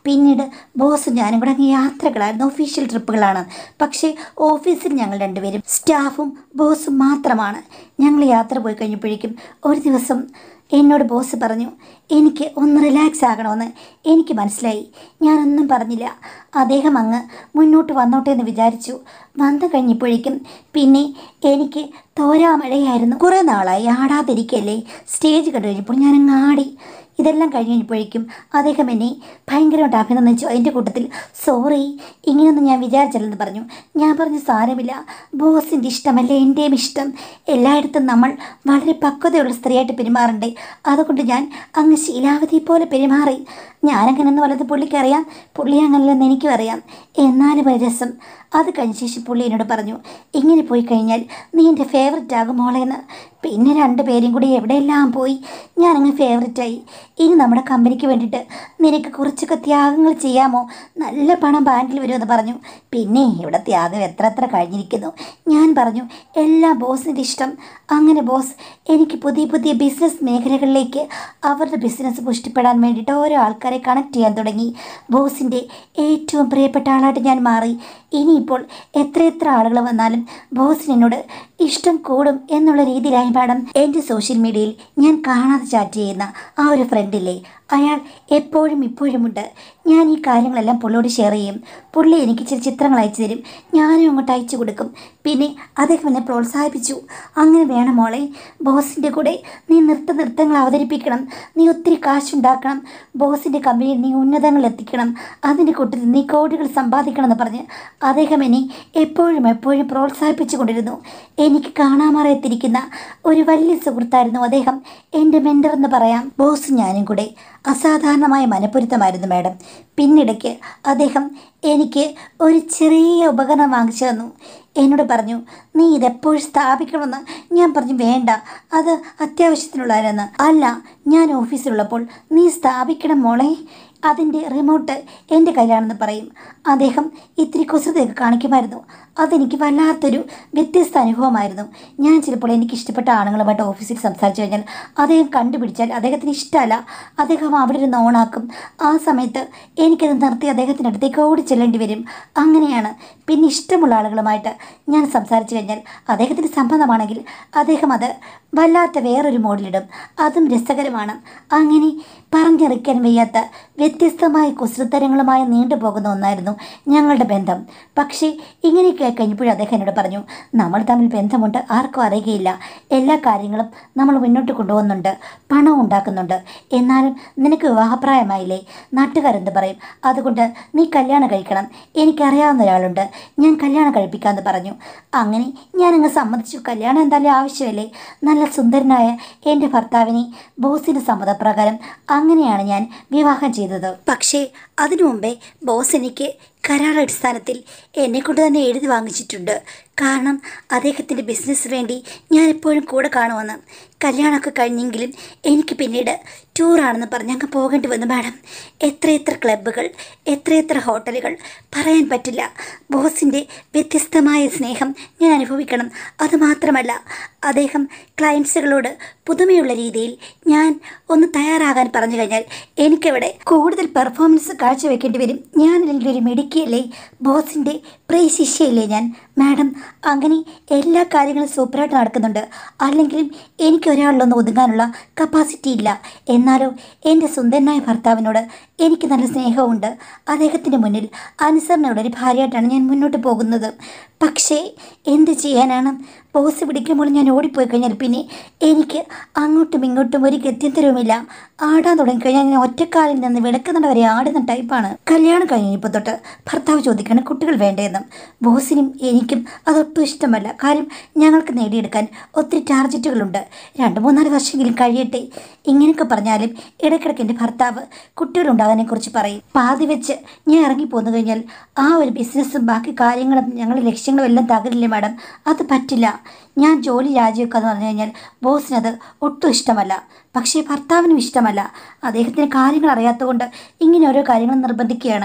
പിന്നീട് ബോസും ഞാനും കൂടെ അങ്ങ് യാത്രകളായിരുന്നു ഒഫീഷ്യൽ ട്രിപ്പുകളാണ് പക്ഷേ ഓഫീസിൽ ഞങ്ങൾ രണ്ടുപേരും സ്റ്റാഫും ബോസും മാത്രമാണ് ഞങ്ങൾ യാത്ര പോയി കഴിഞ്ഞപ്പോഴേക്കും ഒരു ദിവസം എന്നോട് ബോസ് പറഞ്ഞു എനിക്ക് ഒന്ന് റിലാക്സ് ആകണമെന്ന് എനിക്ക് മനസ്സിലായി ഞാനൊന്നും പറഞ്ഞില്ല അദ്ദേഹം അങ്ങ് മുന്നോട്ട് വന്നോട്ടെ എന്ന് വിചാരിച്ചു വന്നു കഴിഞ്ഞപ്പോഴേക്കും പിന്നെ എനിക്ക് തോരാമഴയായിരുന്നു കുറേ നാളായി ആടാതിരിക്കല്ലേ സ്റ്റേജ് കണ്ടു കഴിഞ്ഞപ്പോൾ ഞാനങ്ങ് ആടി ഇതെല്ലാം കഴിഞ്ഞപ്പോഴേക്കും അദ്ദേഹം എന്നെ ഭയങ്കരമായിട്ട് അഭിനന്ദിച്ചു അതിൻ്റെ കൂട്ടത്തിൽ സോറി ഇങ്ങനെയൊന്നും ഞാൻ വിചാരിച്ചില്ലെന്ന് പറഞ്ഞു ഞാൻ പറഞ്ഞു സാരമില്ല ബോസിൻ്റെ ഇഷ്ടമല്ല എൻ്റെയും ഇഷ്ടം എല്ലായിടത്തും നമ്മൾ വളരെ പക്വതയുള്ള സ്ത്രീയായിട്ട് പെരുമാറണ്ടേ അതുകൊണ്ട് ഞാൻ അങ്ങ് ശീലാവതി പോലെ പെരുമാറി ഞാനങ്ങനെയൊന്നും വല്ലത് പുള്ളിക്കറിയാം പുള്ളി അങ്ങനെയല്ലെന്ന് എനിക്കും അറിയാം എന്നാലും ഒരു രസം അത് കഴിഞ്ഞ ശേഷം പുള്ളി എന്നോട് പറഞ്ഞു ഇങ്ങനെ പോയി കഴിഞ്ഞാൽ നീ എൻ്റെ ഫേവററ്റ് ആകും മോളേന്ന് പിന്നെ രണ്ടുപേരും കൂടി എവിടെയെല്ലാം പോയി ഞാനങ്ങ് ഫേവററ്റായി ഇനി നമ്മുടെ കമ്പനിക്ക് വേണ്ടിയിട്ട് നിനക്ക് കുറച്ചൊക്കെ ത്യാഗങ്ങൾ ചെയ്യാമോ നല്ല പണം ബാങ്കിൽ വരുമെന്ന് പറഞ്ഞു പിന്നെ ഇവിടെ ത്യാഗം എത്ര എത്ര കഴിഞ്ഞിരിക്കുന്നു ഞാൻ പറഞ്ഞു എല്ലാ ബോസിൻ്റെ ഇഷ്ടം അങ്ങനെ ബോസ് എനിക്ക് പുതിയ പുതിയ ബിസിനസ് മേഖലകളിലേക്ക് അവരുടെ ബിസിനസ് പുഷ്ടിപ്പെടാൻ വേണ്ടിയിട്ട് ഓരോ ആൾക്കാരെ കണക്ട് ചെയ്യാൻ തുടങ്ങി ബോസിൻ്റെ ഏറ്റവും പ്രിയപ്പെട്ട ആളായിട്ട് ഞാൻ മാറി ഇനിയിപ്പോൾ എത്രയെത്ര ആളുകൾ വന്നാലും ബോസിന് എന്നോട് ഇഷ്ടം കൂടും എന്നുള്ള രീതിയിലായി മാഡം എൻ്റെ സോഷ്യൽ മീഡിയയിൽ ഞാൻ കാണാതെ ചാറ്റ് ചെയ്യുന്ന ആ ഒരു ഫ്രണ്ടില്ലേ അയാൾ എപ്പോഴും ഇപ്പോഴുമുണ്ട് ഞാൻ ഈ കാര്യങ്ങളെല്ലാം പുള്ളിയോട് ഷെയർ ചെയ്യും പുള്ളി എനിക്ക് ചില ചിത്രങ്ങൾ അയച്ചു തരും ഞാനും അങ്ങോട്ട് അയച്ചു കൊടുക്കും പിന്നെ അദ്ദേഹം എന്നെ പ്രോത്സാഹിപ്പിച്ചു അങ്ങനെ വേണം മോളെ ബോസിൻ്റെ കൂടെ നീ നൃത്ത നൃത്തങ്ങൾ അവതരിപ്പിക്കണം നീ ഒത്തിരി കാശുണ്ടാക്കണം ബോസിൻ്റെ കമ്പനിയിൽ നീ ഉന്നതങ്ങളിൽ എത്തിക്കണം അതിൻ്റെ കൂട്ടത്തിൽ നീ കോടികൾ സമ്പാദിക്കണം എന്ന് പറഞ്ഞ് അദ്ദേഹം എന്നെ എപ്പോഴും എപ്പോഴും പ്രോത്സാഹിപ്പിച്ചു കൊണ്ടിരുന്നു എനിക്ക് കാണാമറയത്തിരിക്കുന്ന ഒരു വലിയ സുഹൃത്തായിരുന്നു അദ്ദേഹം എൻ്റെ മെൻറ്റർ എന്ന് പറയാം ബോസ് ഞാനും കൂടെ അസാധാരണമായ മനപ്പൊരുത്തമായിരുന്നു മാഡം പിന്നിടയ്ക്ക് അദ്ദേഹം എനിക്ക് ഒരു ചെറിയ ഉപകരണം വാങ്ങിച്ചു തന്നു എന്നോട് പറഞ്ഞു നീ ഇതെപ്പോഴും സ്ഥാപിക്കണമെന്ന് ഞാൻ പറഞ്ഞു വേണ്ട അത് അത്യാവശ്യത്തിനുള്ളതായിരുന്നു അല്ല ഞാൻ ഓഫീസിലുള്ളപ്പോൾ നീ സ്ഥാപിക്കണം മോളെ അതിൻ്റെ റിമോട്ട് എൻ്റെ കയ്യിലാണെന്ന് പറയും അദ്ദേഹം ഇത്തിരി കുസൃതിയൊക്കെ കാണിക്കുമായിരുന്നു അതെനിക്ക് വല്ലാത്തൊരു വ്യത്യസ്ത അനുഭവമായിരുന്നു ഞാൻ ചിലപ്പോൾ എനിക്ക് ഇഷ്ടപ്പെട്ട ആണുങ്ങളുമായിട്ട് ഓഫീസിൽ സംസാരിച്ചു കഴിഞ്ഞാൽ അദ്ദേഹം കണ്ടുപിടിച്ചാൽ അദ്ദേഹത്തിന് ഇഷ്ടമല്ല അദ്ദേഹം അവിടെ ഇരുന്ന് ഓണാക്കും ആ സമയത്ത് എനിക്കത് നിർത്തി അദ്ദേഹത്തിൻ്റെ അടുത്തേക്ക് ഓടി ചെല്ലേണ്ടി വരും അങ്ങനെയാണ് പിന്നെ ഇഷ്ടമുള്ള ആളുകളുമായിട്ട് ഞാൻ സംസാരിച്ചു കഴിഞ്ഞാൽ അദ്ദേഹത്തിന് സമ്മതമാണെങ്കിൽ അദ്ദേഹം അത് വല്ലാത്ത വേറൊരു മോഡിലിടും അതും രസകരമാണ് അങ്ങനെ പറഞ്ഞറിയിക്കാൻ വയ്യാത്ത വ്യത്യസ്തമായ കുസൃത്തരങ്ങളുമായി നീണ്ടുപോകുന്ന ഒന്നായിരുന്നു ഞങ്ങളുടെ ബന്ധം പക്ഷേ ഇങ്ങനെയൊക്കെ കഴിഞ്ഞപ്പോഴും അദ്ദേഹം എന്നോട് പറഞ്ഞു നമ്മൾ തമ്മിൽ ബന്ധമുണ്ട് ആർക്കും അറിയുകയില്ല എല്ലാ കാര്യങ്ങളും നമ്മൾ മുന്നോട്ട് കൊണ്ടുപോകുന്നുണ്ട് പണം ഉണ്ടാക്കുന്നുണ്ട് എന്നാലും നിനക്ക് വിവാഹപ്രായമായില്ലേ നാട്ടുകാരെന്ത് പറയും അതുകൊണ്ട് നീ കല്യാണം കഴിക്കണം എനിക്കറിയാവുന്ന ഒരാളുണ്ട് ഞാൻ കല്യാണം കഴിപ്പിക്കാമെന്ന് പറഞ്ഞു അങ്ങനെ ഞാനങ്ങ് സമ്മതിച്ചു കല്യാണം എന്തായാലും ആവശ്യമല്ലേ നല്ല സുന്ദരനായ എൻ്റെ ഭർത്താവിനെ ബോസിൻ്റെ സമ്മതപ്രകാരം അങ്ങനെയാണ് ഞാൻ വിവാഹം ചെയ്തത് പക്ഷേ അതിനു മുമ്പേ ബോസ് എനിക്ക് കരാർ അടിസ്ഥാനത്തിൽ എന്നെക്കൊണ്ട് തന്നെ എഴുതി വാങ്ങിച്ചിട്ടുണ്ട് കാരണം അദ്ദേഹത്തിൻ്റെ ബിസിനസ് വേണ്ടി ഞാൻ എപ്പോഴും കൂടെ കാണുമെന്ന് കല്യാണമൊക്കെ കഴിഞ്ഞെങ്കിലും എനിക്ക് പിന്നീട് ടൂറാണെന്ന് പറഞ്ഞ് അങ്ങ് പോകേണ്ടി വന്നു മാഡം എത്രയെത്ര ക്ലബ്ബുകൾ എത്രയെത്ര ഹോട്ടലുകൾ പറയാൻ പറ്റില്ല ബോസിൻ്റെ വ്യത്യസ്തമായ സ്നേഹം ഞാൻ അനുഭവിക്കണം അതുമാത്രമല്ല അദ്ദേഹം ക്ലയൻസുകളോട് പുതുമയുള്ള രീതിയിൽ ഞാൻ ഒന്ന് തയ്യാറാകാൻ പറഞ്ഞു കഴിഞ്ഞാൽ എനിക്കവിടെ കൂടുതൽ പെർഫോമൻസ് കാഴ്ചവെക്കേണ്ടി വരും ഞാനല്ലെങ്കിൽ ഒരു മെഡിക്കല്ലേ ബോസിൻ്റെ പ്രിയ ശിഷ്യയല്ലേ ഞാൻ മാഡം അങ്ങനെ എല്ലാ കാര്യങ്ങളും സൂപ്പറായിട്ട് നടക്കുന്നുണ്ട് അല്ലെങ്കിലും എനിക്ക് ഒരാളിലൊന്ന് ഒതുങ്ങാനുള്ള കപ്പാസിറ്റി ഇല്ല എന്നാലോ എൻ്റെ സുന്ദരനായ ഭർത്താവിനോട് എനിക്ക് നല്ല സ്നേഹമുണ്ട് അദ്ദേഹത്തിൻ്റെ മുന്നിൽ അനുസരണയുള്ള ഒരു ഭാര്യയായിട്ടാണ് ഞാൻ മുന്നോട്ട് പോകുന്നത് പക്ഷേ എന്ത് ചെയ്യാനാണ് ബോസ് പിടിക്കുമ്പോൾ ഞാൻ ഓടിപ്പോയി കഴിഞ്ഞാൽ പിന്നെ എനിക്ക് അങ്ങോട്ടും ഇങ്ങോട്ടും ഒരു ഗത്യന്തരവുമില്ല ആടാൻ തുടങ്ങിക്കഴിഞ്ഞാൽ ഞാൻ ഒറ്റക്കാലിൽ നിന്ന് വിളക്കുന്നുണ്ട് വരെ ആടുന്ന ടൈപ്പാണ് കല്യാണം കഴിഞ്ഞപ്പോൾ തൊട്ട് ഭർത്താവ് ചോദിക്കണം കുട്ടികൾ വേണ്ടതെന്നും ബോസിനും എനിക്കും അതൊട്ടും ഇഷ്ടമല്ല കാര്യം ഞങ്ങൾക്ക് നേടിയെടുക്കാൻ ഒത്തിരി ടാർജറ്റുകളുണ്ട് രണ്ട് മൂന്നാല് വർഷമെങ്കിലും കഴിയട്ടെ ഇങ്ങനെയൊക്കെ പറഞ്ഞാലും ഇടയ്ക്കിടയ്ക്ക് എൻ്റെ ഭർത്താവ് കുട്ടികളുണ്ടാകാനെക്കുറിച്ച് പറയും പാതി വെച്ച് ഞാൻ ഇറങ്ങിപ്പോന്നു കഴിഞ്ഞാൽ ആ ഒരു ബിസിനസ്സും ബാക്കി കാര്യങ്ങളും ഞങ്ങളുടെ ലക്ഷ്യങ്ങളും എല്ലാം തകരില്ലേ മാഡം അത് പറ്റില്ല ഞാൻ ജോലി രാജിവെക്കാന്ന് പറഞ്ഞു കഴിഞ്ഞാൽ ബോസിനത് ഒട്ടും ഇഷ്ടമല്ല പക്ഷേ ഭർത്താവിനും ഇഷ്ടമല്ല അദ്ദേഹത്തിന് കാര്യങ്ങൾ അറിയാത്തതുകൊണ്ട് ഇങ്ങനെ ഓരോ കാര്യങ്ങൾ നിർബന്ധിക്കുകയാണ്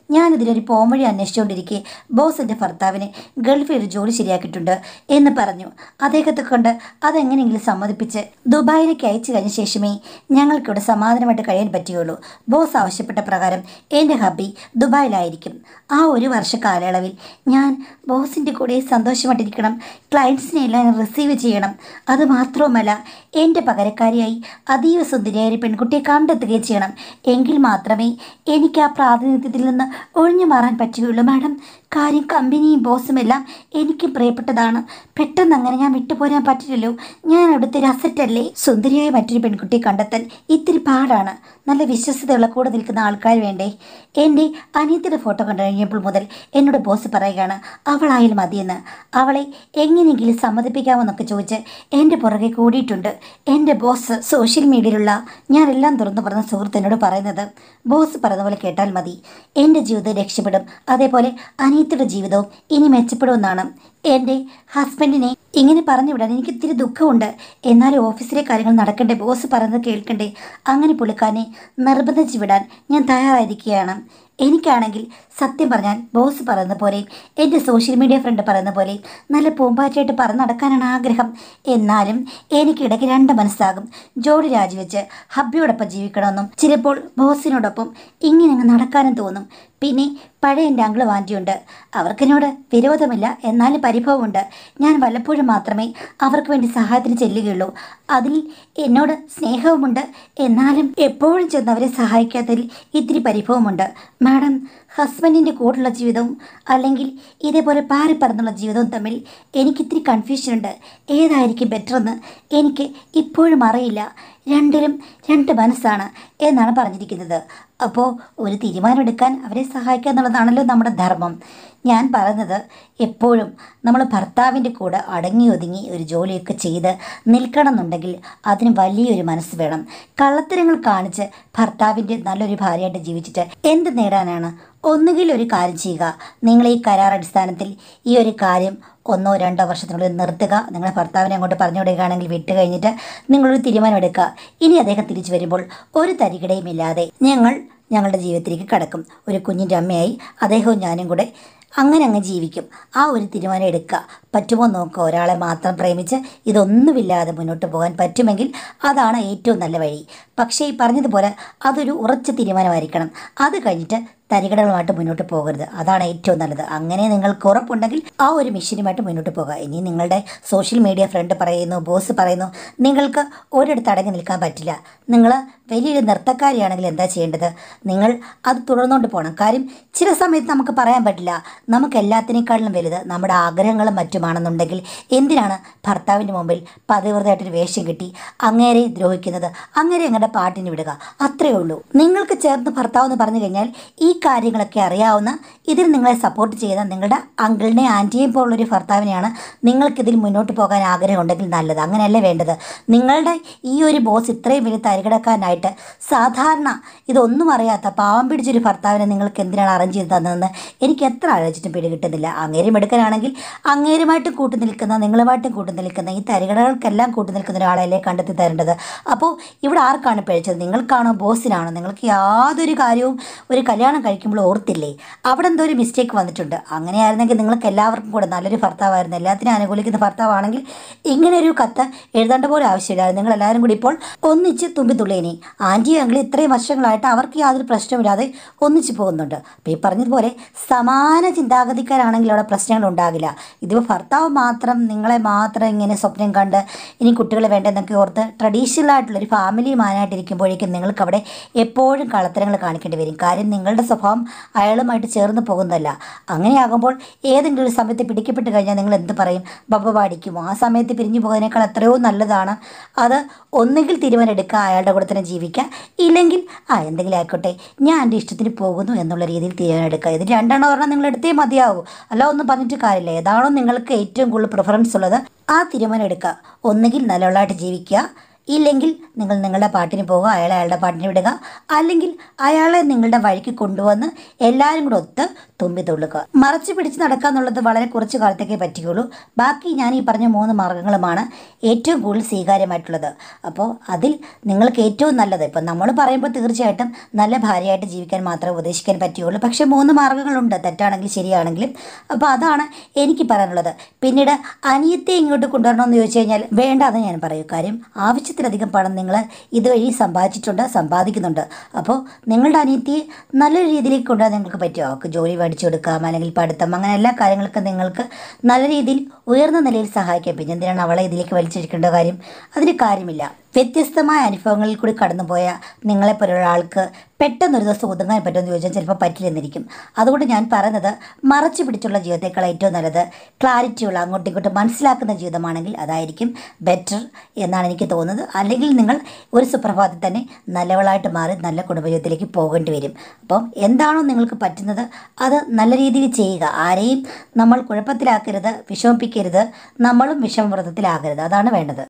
ഞാനിതിലൊരു പോംവഴി അന്വേഷിച്ചുകൊണ്ടിരിക്കെ ബോസ് എൻ്റെ ഭർത്താവിന് ഗൾഫിൽ ഒരു ജോലി ശരിയാക്കിയിട്ടുണ്ട് എന്ന് പറഞ്ഞു അദ്ദേഹത്തെ കൊണ്ട് അതെങ്ങനെയെങ്കിലും സമ്മതിപ്പിച്ച് ദുബായിലേക്ക് അയച്ചു കഴിഞ്ഞ ശേഷമേ ഞങ്ങൾക്കിവിടെ സമാധാനമായിട്ട് കഴിയാൻ പറ്റുകയുള്ളൂ ബോസ് ആവശ്യപ്പെട്ട പ്രകാരം എൻ്റെ ഹബ്ബി ദുബായിലായിരിക്കും ആ ഒരു വർഷ കാലയളവിൽ ഞാൻ ബോസിൻ്റെ കൂടെ സന്തോഷമായിട്ടിരിക്കണം ക്ലയൻസിനെ എല്ലാം റിസീവ് ചെയ്യണം അത് മാത്രവുമല്ല എൻ്റെ പകരക്കാരിയായി അതീവ സുന്ദരിയായ ഒരു പെൺകുട്ടിയെ കണ്ടെത്തുകയും ചെയ്യണം എങ്കിൽ മാത്രമേ എനിക്ക് ആ പ്രാതിനിധ്യത്തിൽ നിന്ന് ഒഴിഞ്ഞു മാറാൻ പറ്റുകയുള്ളൂ മാഡം കാര്യം കമ്പനിയും ബോസും എല്ലാം എനിക്കും പ്രിയപ്പെട്ടതാണ് പെട്ടെന്ന് അങ്ങനെ ഞാൻ വിട്ടുപോരാൻ പറ്റില്ലല്ലോ ഞാൻ അവിടുത്തെ ഒരു അസറ്റല്ലേ സുന്ദരിയായ മറ്റൊരു പെൺകുട്ടിയെ കണ്ടെത്താൻ ഇത്തിരി പാടാണ് നല്ല വിശ്വസ്തയുള്ള കൂടെ നിൽക്കുന്ന ആൾക്കാർ വേണ്ടേ എൻ്റെ അനിയത്തിയുടെ ഫോട്ടോ കണ്ടു കഴിഞ്ഞപ്പോൾ മുതൽ എന്നോട് ബോസ് പറയുകയാണ് അവളായാലും മതിയെന്ന് അവളെ എങ്ങനെയെങ്കിലും സമ്മതിപ്പിക്കാമെന്നൊക്കെ ചോദിച്ച് എൻ്റെ പുറകെ കൂടിയിട്ടുണ്ട് എൻ്റെ ബോസ് സോഷ്യൽ മീഡിയയിലുള്ള ഞാനെല്ലാം തുറന്നു പറഞ്ഞ സുഹൃത്ത് എന്നോട് പറയുന്നത് ബോസ് പറയുന്ന പോലെ കേട്ടാൽ മതി എൻ്റെ ജീവിതം രക്ഷപ്പെടും അതേപോലെ അനിയത്തിയുടെ ജീവിതവും ഇനി മെച്ചപ്പെടുമെന്നാണ് എൻ്റെ ഹസ്ബൻഡിനെ ഇങ്ങനെ പറഞ്ഞു വിടാൻ എനിക്ക് ഇത്തിരി ദുഃഖമുണ്ട് എന്നാലും ഓഫീസിലെ കാര്യങ്ങൾ നടക്കണ്ടേ ബോസ് പറയുന്നത് കേൾക്കണ്ടേ അങ്ങനെ പുള്ളിക്കാരനെ നിർബന്ധിച്ച് വിടാൻ ഞാൻ തയ്യാറായിരിക്കുകയാണ് എനിക്കാണെങ്കിൽ സത്യം പറഞ്ഞാൽ ബോസ് പറയുന്ന പോലെയും എൻ്റെ സോഷ്യൽ മീഡിയ ഫ്രണ്ട് പറയുന്ന പോലെയും നല്ല പൂമ്പാറ്റയായിട്ട് പറന്ന് നടക്കാനാണ് ആഗ്രഹം എന്നാലും എനിക്കിടയ്ക്ക് രണ്ട് മനസ്സാകും ജോലി രാജിവെച്ച് ഹബ്ബിയോടൊപ്പം ജീവിക്കണമെന്നും ചിലപ്പോൾ ബോസിനോടൊപ്പം ഇങ്ങനെ അങ്ങ് നടക്കാനും തോന്നും പിന്നെ പഴയ എൻ്റെ അങ്കിള് വാൻറ്റിയുണ്ട് അവർക്കെന്നോട് വിരോധമില്ല എന്നാലും പരിഭവമുണ്ട് ഞാൻ വല്ലപ്പോഴും മാത്രമേ അവർക്ക് വേണ്ടി സഹായത്തിന് ചെല്ലുകയുള്ളൂ അതിൽ എന്നോട് സ്നേഹവുമുണ്ട് എന്നാലും എപ്പോഴും ചെന്ന് അവരെ സഹായിക്കാത്തതിൽ ഇത്തിരി പരിഭവമുണ്ട് മാഡം ഹസ്ബൻഡിൻ്റെ കൂടെയുള്ള ജീവിതവും അല്ലെങ്കിൽ ഇതേപോലെ പാറി പറന്നുള്ള ജീവിതവും തമ്മിൽ എനിക്കിത്തിരി കൺഫ്യൂഷനുണ്ട് ഏതായിരിക്കും ബെറ്ററെന്ന് എനിക്ക് ഇപ്പോഴും അറിയില്ല രണ്ടിലും രണ്ട് മനസ്സാണ് എന്നാണ് പറഞ്ഞിരിക്കുന്നത് അപ്പോൾ ഒരു തീരുമാനമെടുക്കാൻ അവരെ സഹായിക്കുക എന്നുള്ളതാണല്ലോ നമ്മുടെ ധർമ്മം ഞാൻ പറയുന്നത് എപ്പോഴും നമ്മൾ ഭർത്താവിൻ്റെ കൂടെ അടങ്ങി ഒതുങ്ങി ഒരു ജോലിയൊക്കെ ചെയ്ത് നിൽക്കണം എന്നുണ്ടെങ്കിൽ അതിന് വലിയൊരു മനസ്സ് വേണം കള്ളത്തരങ്ങൾ കാണിച്ച് ഭർത്താവിൻ്റെ നല്ലൊരു ഭാര്യയായിട്ട് ജീവിച്ചിട്ട് എന്ത് നേടാനാണ് ഒന്നുകിൽ ഒരു കാര്യം ചെയ്യുക നിങ്ങൾ ഈ കരാർ അടിസ്ഥാനത്തിൽ ഈ ഒരു കാര്യം ഒന്നോ രണ്ടോ വർഷത്തിനുള്ളിൽ നിർത്തുക നിങ്ങളുടെ ഭർത്താവിനെ അങ്ങോട്ട് പറഞ്ഞു വിടുകയാണെങ്കിൽ വിട്ട് കഴിഞ്ഞിട്ട് നിങ്ങളൊരു തീരുമാനം എടുക്കുക ഇനി അദ്ദേഹം തിരിച്ചു വരുമ്പോൾ ഒരു തരികിടയും ഇല്ലാതെ ഞങ്ങൾ ഞങ്ങളുടെ ജീവിതത്തിലേക്ക് കടക്കും ഒരു കുഞ്ഞിൻ്റെ അമ്മയായി അദ്ദേഹവും ഞാനും കൂടെ അങ്ങനെ അങ്ങ് ജീവിക്കും ആ ഒരു തീരുമാനം എടുക്കുക പറ്റുമോ നോക്കുക ഒരാളെ മാത്രം പ്രേമിച്ച് ഇതൊന്നുമില്ലാതെ മുന്നോട്ട് പോകാൻ പറ്റുമെങ്കിൽ അതാണ് ഏറ്റവും നല്ല വഴി പക്ഷേ ഈ പറഞ്ഞതുപോലെ അതൊരു ഉറച്ച തീരുമാനമായിരിക്കണം അത് കഴിഞ്ഞിട്ട് തരികടകളുമായിട്ട് മുന്നോട്ട് പോകരുത് അതാണ് ഏറ്റവും നല്ലത് അങ്ങനെ നിങ്ങൾക്ക് ഉറപ്പുണ്ടെങ്കിൽ ആ ഒരു മിഷനുമായിട്ട് മുന്നോട്ട് പോകുക ഇനി നിങ്ങളുടെ സോഷ്യൽ മീഡിയ ഫ്രണ്ട് പറയുന്നു ബോസ് പറയുന്നു നിങ്ങൾക്ക് ഒരിടത്ത് അടങ്ങി നിൽക്കാൻ പറ്റില്ല നിങ്ങൾ വലിയൊരു നൃത്തക്കാരിയാണെങ്കിൽ എന്താ ചെയ്യേണ്ടത് നിങ്ങൾ അത് തുടർന്നുകൊണ്ട് പോകണം കാര്യം ചില സമയത്ത് നമുക്ക് പറയാൻ പറ്റില്ല നമുക്ക് എല്ലാത്തിനേക്കാളിലും വലുത് നമ്മുടെ ആഗ്രഹങ്ങളും മറ്റുമാണെന്നുണ്ടെങ്കിൽ എന്തിനാണ് ഭർത്താവിൻ്റെ മുമ്പിൽ പതിവ്രതയായിട്ടൊരു വേഷം കിട്ടി അങ്ങേരെ ദ്രോഹിക്കുന്നത് അങ്ങേരെ അങ്ങയുടെ പാട്ടിന് വിടുക അത്രയേ ഉള്ളൂ നിങ്ങൾക്ക് ചേർന്ന് ഭർത്താവ് എന്ന് പറഞ്ഞു കഴിഞ്ഞാൽ ഈ കാര്യങ്ങളൊക്കെ അറിയാവുന്ന ഇതിൽ നിങ്ങളെ സപ്പോർട്ട് ചെയ്ത നിങ്ങളുടെ അങ്കിളിനെ ആൻറ്റിയെയും പോലുള്ളൊരു ഭർത്താവിനെയാണ് നിങ്ങൾക്കിതിൽ മുന്നോട്ട് പോകാൻ ആഗ്രഹമുണ്ടെങ്കിൽ നല്ലത് അങ്ങനെയല്ല വേണ്ടത് നിങ്ങളുടെ ഈ ഒരു ബോസ് ഇത്രയും വലിയ തരികിടക്കാനായിട്ട് സാധാരണ ഇതൊന്നും അറിയാത്ത പാവം പിടിച്ചൊരു ഭർത്താവിനെ നിങ്ങൾക്ക് എന്തിനാണ് അറേഞ്ച് ചെയ്ത് തന്നതെന്ന് എനിക്ക് എത്ര ആലോചിച്ചിട്ടും പിടികിട്ടുന്നില്ല അങ്ങേരും എടുക്കാനാണെങ്കിൽ അങ്ങേരുമായിട്ടും കൂട്ടു നിൽക്കുന്ന നിങ്ങളുമായിട്ടും കൂട്ടു നിൽക്കുന്ന ഈ തരികിടകൾക്കെല്ലാം കൂട്ടു നിൽക്കുന്ന ഒരാളെയല്ലേ കണ്ടെത്തി തരേണ്ടത് അപ്പോൾ ഇവിടെ ആർക്കാണ് പിഴച്ചത് നിങ്ങൾക്കാണോ ബോസിനാണോ നിങ്ങൾക്ക് യാതൊരു കാര്യവും ഒരു കല്യാണം കഴിക്കുമ്പോൾ ഓർത്തില്ലേ അവിടെ എന്തോ ഒരു മിസ്റ്റേക്ക് വന്നിട്ടുണ്ട് അങ്ങനെയായിരുന്നെങ്കിൽ നിങ്ങൾക്ക് എല്ലാവർക്കും കൂടെ നല്ലൊരു ഭർത്താവായിരുന്നു എല്ലാത്തിനും അനുകൂലിക്കുന്ന ഭർത്താവാണെങ്കിൽ ഇങ്ങനെ ഒരു കത്ത് എഴുതേണ്ട പോലെ ആവശ്യമില്ല നിങ്ങൾ എല്ലാവരും കൂടി ഇപ്പോൾ ഒന്നിച്ച് തുമ്പി തുള്ളിയനി ആൻറ്റി അങ്കിൾ ഇത്രയും വർഷങ്ങളായിട്ട് അവർക്ക് യാതൊരു പ്രശ്നമില്ലാതെ ഒന്നിച്ച് പോകുന്നുണ്ട് അപ്പോൾ ഈ പറഞ്ഞതുപോലെ സമാന ചിന്താഗതിക്കാരാണെങ്കിൽ അവിടെ പ്രശ്നങ്ങൾ ഉണ്ടാകില്ല ഇതിപ്പോൾ ഭർത്താവ് മാത്രം നിങ്ങളെ മാത്രം ഇങ്ങനെ സ്വപ്നം കണ്ട് ഇനി കുട്ടികളെ വേണ്ടെന്നൊക്കെ ഓർത്ത് ട്രഡീഷണൽ ആയിട്ടുള്ള ഒരു ഫാമിലി മാനായിട്ടിരിക്കുമ്പോഴേക്കും നിങ്ങൾക്ക് അവിടെ എപ്പോഴും കളത്തരങ്ങൾ കാണിക്കേണ്ടി വരും കാര്യം നിങ്ങളുടെ സ്വഭാവം അയാളുമായിട്ട് ചേർന്ന് പോകുന്നതല്ല അങ്ങനെയാകുമ്പോൾ ഏതെങ്കിലും ഒരു സമയത്ത് പിടിക്കപ്പെട്ട് കഴിഞ്ഞാൽ നിങ്ങൾ എന്ത് പറയും ബബ പാടിക്കുമോ ആ സമയത്ത് പിരിഞ്ഞു പോകുന്നതിനേക്കാൾ എത്രയോ നല്ലതാണ് അത് ഒന്നുകിൽ തീരുമാനം എടുക്കുക അയാളുടെ കൂടെ തന്നെ ജീവിക്കുക ഇല്ലെങ്കിൽ ആ എന്തെങ്കിലും ആയിക്കോട്ടെ ഞാൻ എൻ്റെ ഇഷ്ടത്തിന് പോകുന്നു എന്നുള്ള രീതിയിൽ തീരുമാനം എടുക്കുക ഇത് രണ്ടെണ്ണം പറഞ്ഞാൽ നിങ്ങൾ എടുത്തേ മതിയാവൂ അല്ല ഒന്നും പറഞ്ഞിട്ട് കാര്യമില്ല ഏതാണോ നിങ്ങൾക്ക് ഏറ്റവും കൂടുതൽ പ്രിഫറൻസ് ഉള്ളത് ആ തീരുമാനം എടുക്കുക ഒന്നുകിൽ നല്ലവളായിട്ട് ജീവിക്കുക ഇല്ലെങ്കിൽ നിങ്ങൾ നിങ്ങളുടെ പാട്ടിന് പോകുക അയാളെ അയാളുടെ പാട്ടിന് വിടുക അല്ലെങ്കിൽ അയാളെ നിങ്ങളുടെ വഴിക്ക് കൊണ്ടുവന്ന് എല്ലാവരും കൂടെ ഒത്ത് തുമ്പി തുള്ളുക മറച്ചു പിടിച്ച് നടക്കുക എന്നുള്ളത് വളരെ കുറച്ച് കാലത്തേക്കേ പറ്റുകയുള്ളൂ ബാക്കി ഞാൻ ഈ പറഞ്ഞ മൂന്ന് മാർഗ്ഗങ്ങളുമാണ് ഏറ്റവും കൂടുതൽ സ്വീകാര്യമായിട്ടുള്ളത് അപ്പോൾ അതിൽ നിങ്ങൾക്ക് ഏറ്റവും നല്ലത് ഇപ്പം നമ്മൾ പറയുമ്പോൾ തീർച്ചയായിട്ടും നല്ല ഭാര്യയായിട്ട് ജീവിക്കാൻ മാത്രമേ ഉപദേശിക്കാൻ പറ്റുകയുള്ളൂ പക്ഷേ മൂന്ന് മാർഗ്ഗങ്ങളുണ്ട് തെറ്റാണെങ്കിൽ ശരിയാണെങ്കിലും അപ്പോൾ അതാണ് എനിക്ക് പറയാനുള്ളത് പിന്നീട് അനിയത്തെ ഇങ്ങോട്ട് കൊണ്ടുവരണമെന്ന് ചോദിച്ചു കഴിഞ്ഞാൽ വേണ്ട എന്ന് ഞാൻ പറയും കാര്യം ആവശ്യത്തിലധികം പണം നിങ്ങൾ ഇതുവഴി സമ്പാദിച്ചിട്ടുണ്ട് സമ്പാദിക്കുന്നുണ്ട് അപ്പോൾ നിങ്ങളുടെ അനിയത്തിയെ നല്ലൊരു രീതിയിലേക്ക് കൊണ്ടുവരാൻ നിങ്ങൾക്ക് പറ്റുമോ അവർക്ക് ജോലി മേടിച്ചു കൊടുക്കാം അല്ലെങ്കിൽ പഠിത്തം അങ്ങനെ എല്ലാ കാര്യങ്ങൾക്കും നിങ്ങൾക്ക് നല്ല രീതിയിൽ ഉയർന്ന നിലയിൽ സഹായിക്കാം പിന്നെ എന്തിനാണ് അവളെ ഇതിലേക്ക് വലിച്ചിരിക്കേണ്ട കാര്യം അതിന് കാര്യമില്ല വ്യത്യസ്തമായ അനുഭവങ്ങളിൽ കൂടി കടന്നുപോയ നിങ്ങളെപ്പോലുള്ള ആൾക്ക് പെട്ടെന്നൊരു ദിവസം ഒതുങ്ങാൻ പറ്റുമെന്ന് ചോദിച്ചാൽ ചിലപ്പോൾ പറ്റില്ലെന്നിരിക്കും അതുകൊണ്ട് ഞാൻ പറയുന്നത് മറച്ചു പിടിച്ചുള്ള ജീവിതത്തേക്കാൾ ഏറ്റവും നല്ലത് ക്ലാരിറ്റിയുള്ള അങ്ങോട്ടും ഇങ്ങോട്ടും മനസ്സിലാക്കുന്ന ജീവിതമാണെങ്കിൽ അതായിരിക്കും ബെറ്റർ എന്നാണ് എനിക്ക് തോന്നുന്നത് അല്ലെങ്കിൽ നിങ്ങൾ ഒരു സുപ്രഭാതത്തിൽ തന്നെ നല്ലവളായിട്ട് മാറി നല്ല കുടുംബജീവിതത്തിലേക്ക് പോകേണ്ടി വരും അപ്പം എന്താണോ നിങ്ങൾക്ക് പറ്റുന്നത് അത് നല്ല രീതിയിൽ ചെയ്യുക ആരെയും നമ്മൾ കുഴപ്പത്തിലാക്കരുത് വിഷമിപ്പിക്കരുത് നമ്മളും വിഷമവ്രതത്തിലാകരുത് അതാണ് വേണ്ടത്